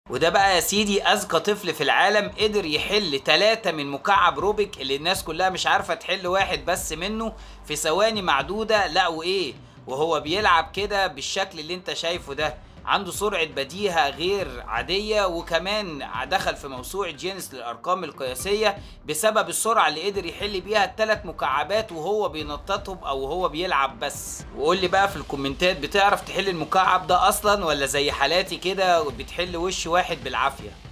وده بقى يا سيدي اذكى طفل في العالم قدر يحل ثلاثة من مكعب روبيك اللي الناس كلها مش عارفة تحل واحد بس منه في ثواني معدودة لا وايه وهو بيلعب كده بالشكل اللي انت شايفه ده عنده سرعة بديهة غير عادية وكمان دخل في موسوعة جينيس للأرقام القياسية بسبب السرعة اللي قدر يحل بيها الثلاث مكعبات وهو بينططهم أو هو بيلعب بس وقول لي بقى في الكومنتات بتعرف تحل المكعب ده أصلا ولا زي حالاتي كده بتحل وش واحد بالعافية